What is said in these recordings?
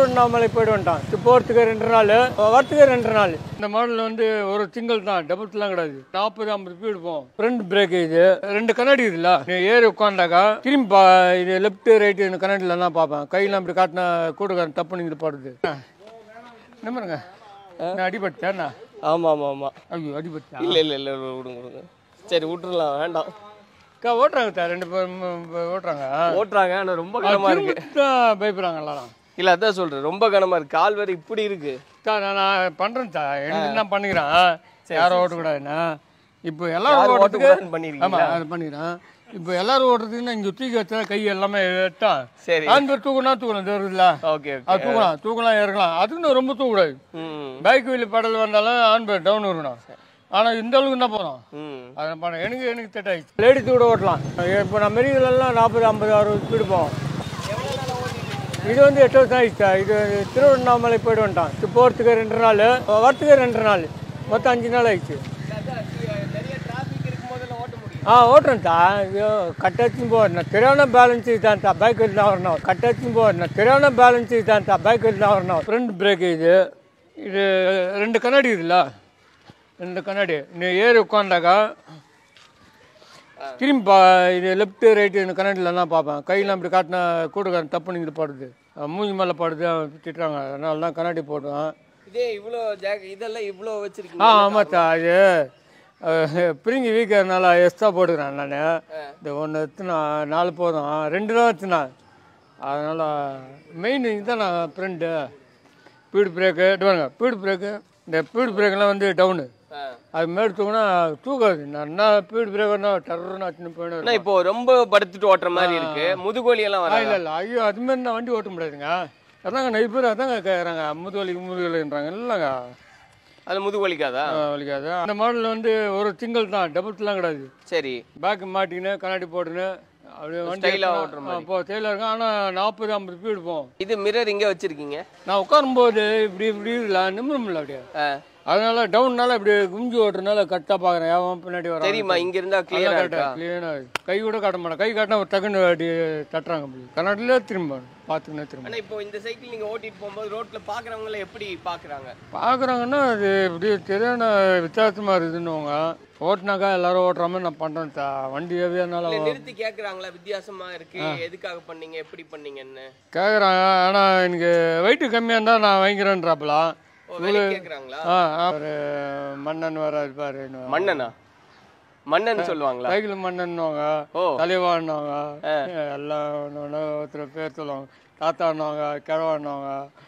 திருவண்ணாமலை போயிட்டு வந்துட்டான் இது போகிறதுக்கு ரெண்டு நாள் வரத்துக்கு ரெண்டு நாள் இந்த மாடல் வந்து ஒரு சிங்கிள் தான் டபுள்ஸ்லாம் கிடையாது நாற்பது ஐம்பது ஸ்பீடு போகும் ஃப்ரண்ட் பிரேக் இது ரெண்டு கண்ணாடி இருக்குல்ல நீ ஏறி உட்காந்தாக்கா திரும்பி பா இது லெஃப்ட் ரைட்டு இந்த கண்ணாடியில் தான் பார்ப்பேன் கையில் அப்படி காட்டினா கூட்டுக்காரன் தப்பு நீங்கள் பாடுது நம்பருங்க நான் அடிபட்டேன் ஆமாம் ஆமாம் ஆமாம் ஐயோ அடிபட்டேன் இல்லை இல்லை இல்லை விடுங்க விடுங்க சரி விட்டுறலாம் வேண்டாம் அக்கா ஓட்டுறாங்க சார் ரெண்டு பேரும் ஓட்டுறாங்க ஓட்டுறாங்க ஆனால் ரொம்ப கனமாக இருக்கு திரும்ப தான் பயப்படுறாங்க எல்லாரும் இல்லை அதான் சொல்கிறேன் ரொம்ப கனமாக இருக்கு கால் வேறு இப்படி இருக்கு சார் நான் நான் பண்ணுறேன் சார் எனக்கு என்ன பண்ணிக்கிறேன் யாரும் ஓட்டக்கூடாதுண்ணா இப்போ யாரும் எல்லாரும் ஓட்டுறதுக்கு ஓட்டக்கூடாதுன்னு பண்ணிருக்கீங்களா? ஆமாம் அது பண்ணிக்கிறேன் இப்போ எல்லாரும் ஓட்டுறதுக்குன்னா இங்கே தூக்கி வச்சா கை எல்லாமே எட்டா சரி ஆண் பேர் தூக்கணும் தூக்கணும் தெரியுதுல்ல ஓகே ஓகே அது தூக்கலாம் தூக்கலாம் இறக்கலாம் அதுக்குன்னு ரொம்ப தூக்கக்கூடாது ம் பைக் வீல் படல் வந்தாலும் ஆண் பேர் டவுன் இருக்கணும் ஆனால் இந்த அளவுக்கு என்ன போகிறோம் ம் அதை பண்ண எனக்கு எனக்கு செட் ஆயிடுச்சு லேடிஸ் கூட ஓட்டலாம் இப்போ நான் மெரிகளெல்லாம் நாற்பது ஐம்பது அறுபது ஸ்பீடு போவோம் இது வந்து எட்டு வருஷம் ஆயிடுச்சா இது திருவண்ணாமலை போயிட்டு வந்துட்டான் இது போகிறதுக்கு ரெண்டு நாள் வரத்துக்கு ரெண்டு நாள் மொத்தம் அஞ்சு நாள் ஆயிடுச்சு ஆ ஓட்டுறேன் சார் ஐயோ கட்டச்சும் போகிறேன் தெரியாத பேலன்ஸ் இதுதான் சார் பைக் தான் வரணும் கட்டச்சும் போகிறேன் தெரியாத பேலன்ஸ் இதுதான் சார் பைக் தான் வரணும் ஃப்ரண்ட் பிரேக் இது இது ரெண்டு கண்ணாடி இருக்குல்ல ரெண்டு கண்ணாடி நீ ஏறி உட்காந்தாக்கா திரும்பி பா இது லெஃப்ட் ரைட்டு இந்த கண்ணாடியில் தான் பார்ப்பேன் கையில் அப்படி காட்டினா கூட்டுக்காரன் தப்பு நீங்கள் பாடுது அவன் மூஞ்சி மேலே பாடுது அவன் திட்டுறாங்க அதனால தான் கண்ணாடி போடுவேன் இதே இவ்வளோ ஜாக் இதெல்லாம் இவ்வளோ ஆ வச்சிருக்கீங்க ஆமாம் சார் இது அஹ், பிரிங்கி வீக்கிறதுனால எக்ஸ்ட்ரா போட்டுக்கிறேன் நான் இந்த ஒன்று எடுத்துனா நாலு போதும் ரெண்டு தான் எடுத்துனா அதனால் மெயின் இதுதான் நான் ஃப்ரெண்டு ஸ்பீடு பிரேக்கு பாருங்க ஸ்பீடு பிரேக்கு இந்த ஸ்பீடு பிரேக்கெல்லாம் வந்து டவுனு ஆ. அது மேலே தூக்கினா தூக்காது நான் என்ன ஸ்பீடு பிரேக்கர்னா டர்ன்னு வச்சுன்னு போயிடும் அண்ணா இப்போ ரொம்ப படுத்துட்டு ஓட்டுற மாதிரி இருக்கு முதுகோலி எல்லாம் வராது இல்லை இல்லை ஐயோ அது மாதிரி நான் வண்டி ஓட்ட முடியாதுங்க அதாங்க நிறைய பேர் அதாங்க கேட்குறாங்க முதுவலிக்கு முதுவலின்றாங்க இல்லைங்க அது முதுகோலிக்காதா ஆ, வலிக்காது அந்த மாடல் வந்து ஒரு சிங்கிள் தான் டபுள்ஸ்லாம் கிடையாது சரி பேக் மாட்டிக்கின்னு கண்ணாடி போட்டுன்னு அப்படியே வண்டி Style ஆ எடுத்துனா- ஓட்டுற ஆ, போ ஸ்டைலாக இருக்கும் ஆனால் நாற்பது ஐம்பது ஸ்பீடு போகும் இது மிரர் இங்க வச்சிருக்கீங்க நான் உட்காரும்போது இப்படி இப்படி இல்லை நிமிடமில்ல அப்படியே ஆ. அதனால டவுன்னால இப்படி குஞ்சு ஓட்டுறதுனால கரெக்டாக பார்க்குறேன் ஏன் பின்னாடி வர தெரியுமா இங்க இருந்தா கிளியரா இருக்கா கிளீனாக கை கூட காட்ட மாட்டேன் கை காட்டினா ஒரு டக்குன்னு அப்படி தட்டுறாங்க அப்படி கண்ணாடியிலே திரும்ப பார்த்துக்கினே திரும்ப ஆனா இப்போ இந்த சைக்கிள் நீங்க ஓட்டிட்டு போகும்போது ரோட்ல பாக்குறவங்க எப்படி பாக்குறாங்க பார்க்குறாங்கன்னா அது இப்படி சரியான வித்தியாசமாக இருக்குதுன்னுவாங்க ஓட்டினாக்கா எல்லாரும் ஓட்டுற மாதிரி நான் பண்ணுறேன் தா வண்டி எவ்வளோ இல்ல நிறுத்தி கேக்குறாங்களா வித்தியாசமா இருக்கு எதுக்காக பண்ணீங்க எப்படி பண்ணீங்கன்னு கேட்குறாங்க ஆனால் எனக்கு வெயிட்டு கம்மியாக இருந்தால் நான் வாங்கிக்கிறேன்றாப்பலாம் ஓ, வேலை கேக்குறாங்களா ஆ ஆ, ஒரு மன்னன் வர இருப்பாரு மன்னனா மன்னன் சொல்லுவாங்களா சைக்கிள் மன்னன்னுவாங்க ஓ தலைவான்னுவாங்க எல்லாம் ஒன்று ஒன்று ஒருத்தர் பேர் சொல்லுவாங்க தாத்தான்னுவாங்க கிழவான்னுவாங்க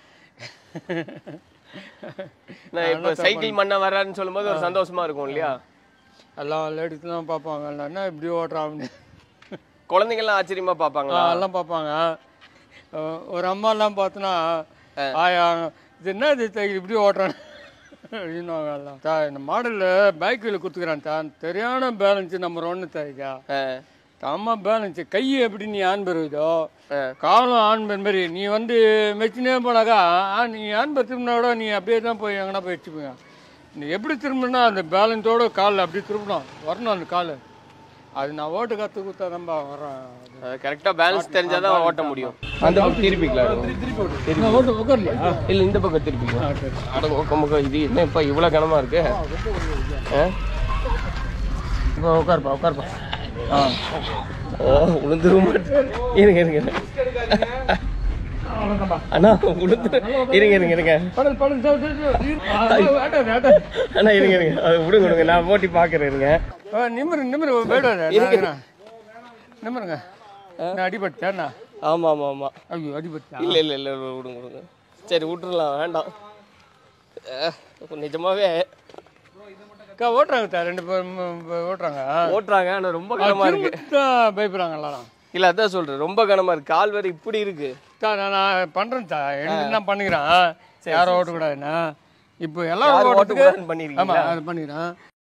நான் இப்போ சைக்கிள் மன்னன் வர்றாருன்னு சொல்லும்போது ஒரு சந்தோஷமா இருக்கும் இல்லையா எல்லாம் லேடிஸ்லாம் பார்ப்பாங்க நான் என்ன இப்படி ஓட்டுறான் அப்படின்னு குழந்தைங்கலாம் ஆச்சரியமா பாப்பாங்களா ஆ, எல்லாம் பார்ப்பாங்க அஹ் ஒரு அம்மாலாம் பார்த்தோன்னா ஆயா இது என்ன இது சைக்கிள் இப்படி ஓட்டுறான் அப்படின்னுவாங்க எல்லாம் தா இந்த மாடலில் பைக் வீல் கொடுத்துக்கிறான் தான் சரியான பேலன்ஸ் நம்பர் ஒன்று தாய்க்கா ஆ. அம்மா பேலன்ஸ் கை எப்படி நீ ஆன் பெறுவதோ காலம் ஆன் பெற மாதிரி நீ வந்து மெச்சினே போனாக்கா ஆ, நீ ஆன் பெற திரும்பினா கூட நீ அப்படியே தான் போய் எங்கன்னா போய் வச்சுப்பீங்க நீ எப்படி திரும்பினா அந்த பேலன்ஸோட கால் அப்படி திரும்பணும் வரணும் அந்த கால் அது நான் ஓட்டு கற்று கொடுத்தா தான் வரேன் அது கரெக்டா பேலன்ஸ் தெரிஞ்சாதான் ஓட்ட முடியும் அந்த பக்கம் திருப்பிக்கலாம் ஓட்டு உட்காரலையா இல்ல இந்த பக்கம் திருப்பிக்கலாம் அட பக்கம் பக்கம் இது என்ன இப்ப இவ்வளவு கனமா இருக்கு ஆ? இப்போ உட்காருப்பா உட்காருப்பா ஆ ஓ உளுந்துரும் இருங்க இருங்க அண்ணா உளுந்து இருங்க இருங்க இருங்க படல் படல் சார் வேட்டாது வேட்டாது அண்ணா இருங்க இருங்க அது விடுங்க விடுங்க நான் ஓட்டி பாக்குறேன் இருங்க நிமிரு நிமிரு வேடாது நிமிருங்க நான் அடிபட்டேன்னா ஆமா ஆமா ஆமா ஐயோ அடிபட்டேன் இல்ல இல்ல இல்ல விடுங்க விடுங்க சரி விட்டுறலாம் வேண்டாம் அஹ், நிஜமாவே அக்கா ஓட்டுறாங்க சார் ரெண்டு பேரும் ஓட்டுறாங்க ஓட்டுறாங்க ஆனா ரொம்ப கனமா இருக்கு திரும்ப தான் பயப்படுறாங்க எல்லாரும் இல்ல அதான் சொல்றேன் ரொம்ப கனமா இருக்கு கால் வேற இப்படி இருக்கு சார் நான் நான் பண்ணுறேன் சார் எனக்கு என்ன பண்ணிக்கிறேன் யாரும் ஓட்டக்கூடாதுண்ணா இப்போ யாரும் எல்லாரும் ஓட்டுறதுக்கு ஓட்டக்கூடாதுன்னு பண்ணிருக்கீங்களா? ஆமாம் அது பண்ணிக்கிறேன்